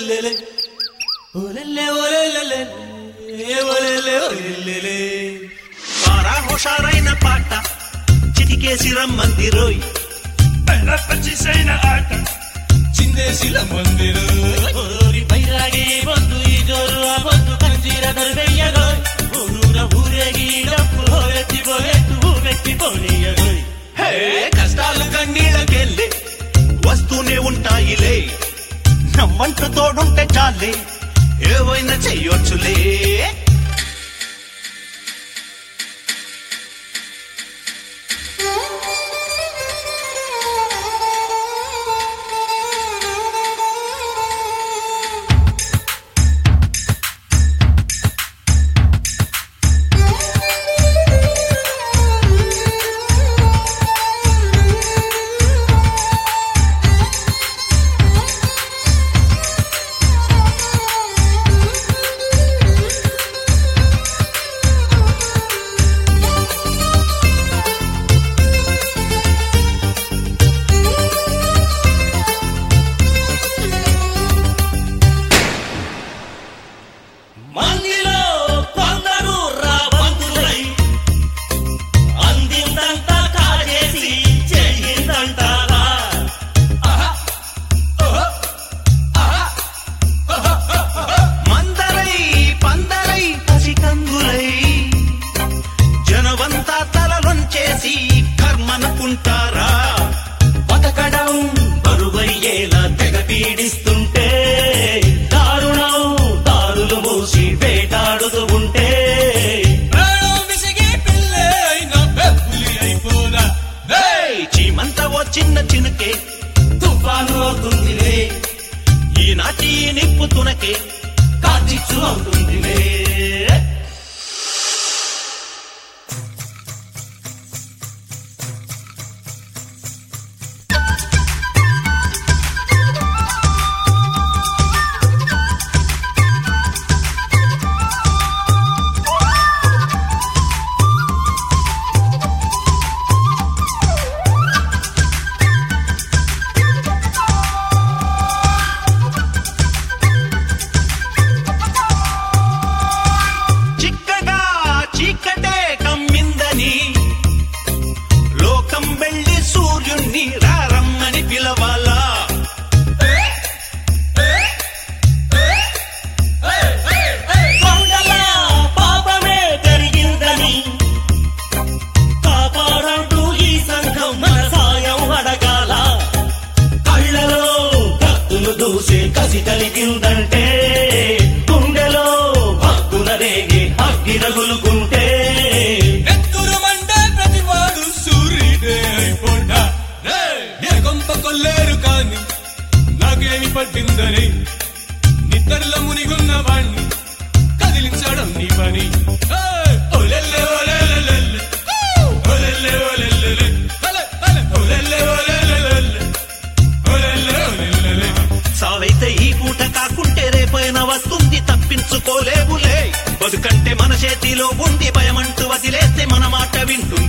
ఒలెల్లెలె ఒలెల్లె ఒలెల్లెలె ఒలెల్లె ఒలెల్లెలె పారా హుషారైన పాట చిటికేసి రమ్మంది రోయ్ పచ్చిసైన ఆట చిందేశిల మందిరు ఓరి బైరాగి బొద్దు ఈ జోరు ఆ బొద్దు కంజీర దొరకయ్యగోయ్ ఊరూర ఊరేగి డప్పు హోరెత్తి పోయెట్టు ఊరెత్తి పోనీయగోయ్ హే కష్టాలు కన్నీళ్ళకెళ్ళి వస్తూనే ఉంటాయిలే నవ్వంట తోడుంటే చాలే ఏవైనా చెయ్యొచ్చులే మందిలో కొందరు రాబందులై అందిందంతా కాజేసి చెయ్యిందంటారా మందరై పందరై పసికందులై జనవంతా తలలొంచేసి కర్మనుకుంటారా బతకడం బరువయ్యేలా తెగ పీడిస్తుంటే దారుణం దారులు మూసి వేటాడుతూ ఉంటే ప్రాణం విసిగే పిల్లే అయినా పెప్పులి అయిపోదా ఏయ్, చీమంత ఓ చిన్న చినుకే తుఫాను అవుతుందిలే ఈనాటి ఈ నిప్పు తునకే కాచిచ్చు అవుతుందిలే చిక్కగా చీకటే కమ్మిందని లోకం వెళ్ళి సూర్యుణ్ణి రారమ్మని పిలవాలా కొండల పాపమే జరిగిందని కాపాడంటూ ఈ సంఘం మన సాయం అడగాల కళ్ళలో భక్తులు దూసే కసి కలిగిందంటే గుండెలో భక్తుల రేగే అగ్గి రగులుకుంటే నెత్తురు మండే ప్రతివాడు సూర్యుడే అయిపోడా ఏ గొంప కొల్లేరు కాని నాకేమి పట్టిందని నిద్రలో మునిగున్న వాణ్ణి కదిలించడం నీ పని ఏయ్! ఒలెల్లె ఒలెలెలెల్లె. ఒలెల్లె ఒలెలెలె. ఒలె, ఒలె, ఒలెల్లె ఒలెలెలెల్లె. ఒలెల్లె ఒలెలెలె. సావైతే ఈ పూట కాకుంటే రేపైనా వస్తుంది తప్పించుకోలేవులే బతుకంటే మన చేతిలో ఉంది భయమంటూ వదిలేస్తే మన మాట వింటూ